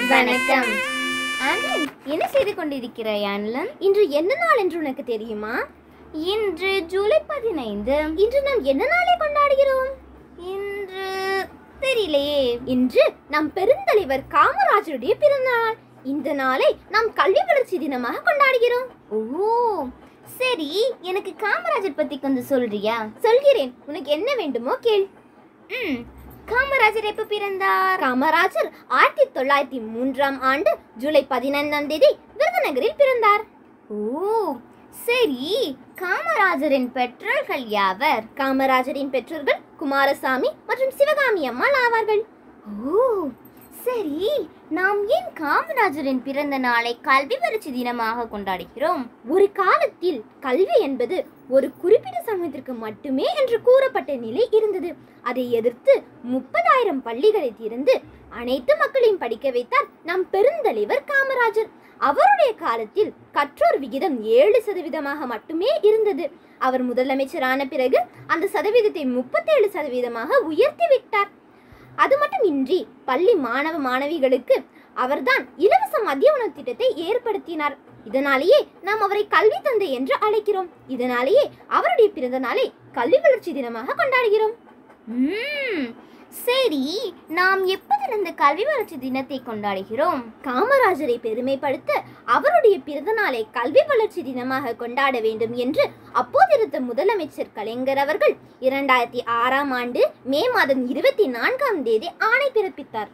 வணக்கம் ஆன்லன் என்ன செய்து கொண்டிருக்கிறாய் ஆன்லன் இன்று என்ன நாள் என்று உனக்கு தெரியுமா இன்று ஜூலை பதினைந்து இன்று நாம் என்ன நாளை கொண்டாடுகிறோம் இன்று தெரியலையே இன்று நம் பெருந்தலைவர் காமராஜருடைய பிறந்தநாள் இந்த நாளை நாம் கல்வி வளர்ச்சி தினமாக கொண்டாடுகிறோம் ஓ சரி எனக்கு காமராஜர் பத்தி கொஞ்சம் சொல்றியா சொல்கிறேன் உனக்கு என்ன வேண்டுமோ கேள் ம் காமராஜர் எப்ப பிறந்தார் காமராஜர் ஆயிரத்தி தொள்ளாயிரத்தி மூன்றாம் ஆண்டு ஜூலை பதினைந்தாம் தேதி விருதுநகரில் பிறந்தார் ஓ சரி காமராஜரின் பெற்றோர்கள் யாவர் காமராஜரின் பெற்றோர்கள் குமாரசாமி மற்றும் சிவகாமி அம்மாள் ஆவார்கள் ஓ சரி நாம் ஏன் காமராஜரின் பிறந்த நாளை கல்வி வளர்ச்சி தினமாக கொண்டாடுகிறோம் ஒரு காலத்தில் கல்வி என்பது ஒரு குறிப்பிட்ட சமயத்திற்கு மட்டுமே என்று கூறப்பட்ட நிலை இருந்தது அதை எதிர்த்து முப்பதாயிரம் பள்ளிகளை திறந்து அனைத்து மக்களையும் படிக்க வைத்தார் நம் பெருந்தலைவர் காமராஜர் அவருடைய காலத்தில் கற்றோர் விகிதம் ஏழு சதவீதமாக மட்டுமே இருந்தது அவர் முதலமைச்சரான பிறகு அந்த சதவீதத்தை முப்பத்தேழு சதவீதமாக உயர்த்தி விட்டார் அது மட்டுமின்றி பள்ளி மாணவ மாணவிகளுக்கு அவர்தான் இலவச மதிய உணவு திட்டத்தை ஏற்படுத்தினார் இதனாலேயே நாம் அவரை கல்வி தந்தை என்று அழைக்கிறோம் இதனாலேயே அவருடைய பிறந்த நாளை கல்வி வளர்ச்சி தினமாக கொண்டாடுகிறோம் ம் சரி நாம் எப்போதிலிருந்து கல்வி வளர்ச்சி தினத்தை கொண்டாடுகிறோம் காமராஜரை பெருமைப்படுத்த அவருடைய பிறந்த நாளை கல்வி வளர்ச்சி தினமாக கொண்டாட வேண்டும் என்று அப்போதிருந்த முதலமைச்சர் கலைஞர் அவர்கள் இரண்டாயிரத்தி ஆறாம் ஆண்டு மே மாதம் இருபத்தி நான்காம் தேதி ஆணை பிறப்பித்தார்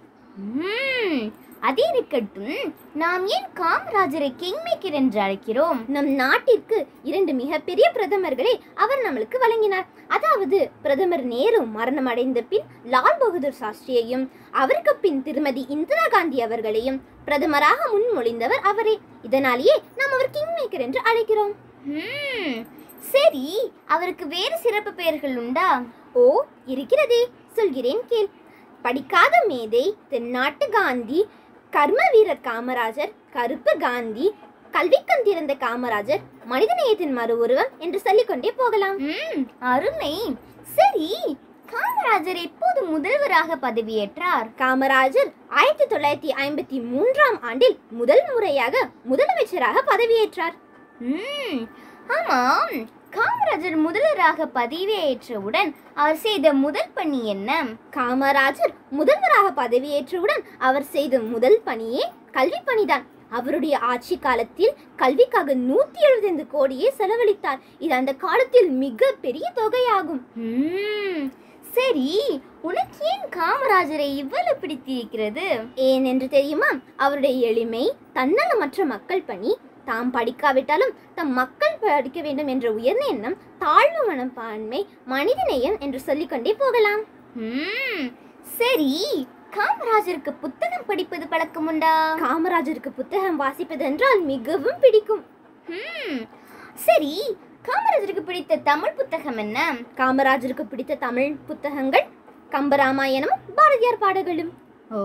ம் அது இருக்கட்டும் நாம் ஏன் காமராஜரை கிங்மேக்கர் என்று அழைக்கிறோம் நம் நாட்டிற்கு இரண்டு மிகப்பெரிய பிரதமர்களை அவர் நம்மளுக்கு வழங்கினார் அதாவது பிரதமர் நேரு மரணம் அடைந்த பின் லால் பகதூர் சாஸ்திரியையும் அவருக்கு பின் திருமதி இந்திரா காந்தி அவர்களையும் பிரதமராக முன்மொழிந்தவர் அவரே இதனாலேயே நாம் அவர் கிங் மேக்கர் என்று அழைக்கிறோம் ம் சரி அவருக்கு வேறு சிறப்பு பெயர்கள் உண்டா ஓ இருக்கிறதே சொல்கிறேன் கேள் படிக்காத மேதை தென்னாட்டு காந்தி கர்ம வீரர் காமராஜர் கருப்பு காந்தி கல்விக்கண் திறந்த காமராஜர் மனிதநேயத்தின் மறு உருவம் என்று சொல்லிக்கொண்டே போகலாம் ம் அருமை சரி காமராஜர் எப்போது முதல்வராக பதவியேற்றார் காமராஜர் ஆயிரத்தி தொள்ளாயிரத்தி ஐம்பத்தி மூன்றாம் ஆண்டில் முதல் முறையாக முதலமைச்சராக பதவியேற்றார் ம் ஆமாம் காமராஜர் முதல்வராக பதவியேற்றவுடன் அவர் செய்த முதல் பணி என்ன காமராஜர் முதல்வராக பதவியேற்றவுடன் அவர் செய்த முதல் பணியே கல்வி பணிதான் அவருடைய ஆட்சி காலத்தில் கல்விக்காக நூத்தி எழுபத்தைந்து கோடியே செலவழித்தார் இது அந்த காலத்தில் மிக பெரிய தொகையாகும் ம் சரி உனக்கு ஏன் காமராஜரை இவ்வளவு பிடித்திருக்கிறது ஏன் என்று தெரியுமா அவருடைய எளிமை தன்னலமற்ற மக்கள் பணி தாம் படிக்காவிட்டாலும் தம் மக்கள் படிக்க வேண்டும் என்ற உயர்ந்த எண்ணம் தாழ்வு மனப்பான்மை மனிதநேயம் என்று சொல்லிக்கொண்டே போகலாம் ம் சரி காமராஜருக்கு புத்தகம் படிப்பது பழக்கம் உண்டா காமராஜருக்கு புத்தகம் வாசிப்பது என்றால் மிகவும் பிடிக்கும் ம் சரி காமராஜருக்கு பிடித்த தமிழ் புத்தகம் என்ன காமராஜருக்கு பிடித்த தமிழ் புத்தகங்கள் கம்பராமாயணமும் பாரதியார் பாடல்களும் ஓ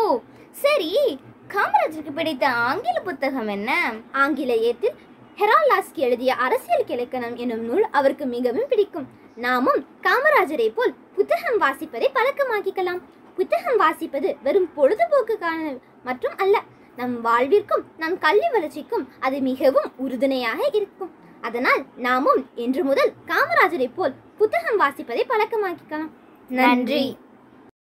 சரி காமராஜருக்கு பிடித்த ஆங்கில புத்தகம் என்ன ஆங்கிலேயத்தில் ஹெரால் லாஸ்கி எழுதிய அரசியல் கிழக்கணம் எனும் நூல் அவருக்கு மிகவும் பிடிக்கும் நாமும் காமராஜரை போல் புத்தகம் வாசிப்பதை பழக்கமாக்கிக்கலாம் புத்தகம் வாசிப்பது வெறும் பொழுதுபோக்குக்கான மற்றும் அல்ல நம் வாழ்விற்கும் நம் கல்வி வளர்ச்சிக்கும் அது மிகவும் உறுதுணையாக இருக்கும் அதனால் நாமும் இன்று முதல் காமராஜரை போல் புத்தகம் வாசிப்பதை பழக்கமாக்கிக்கலாம் நன்றி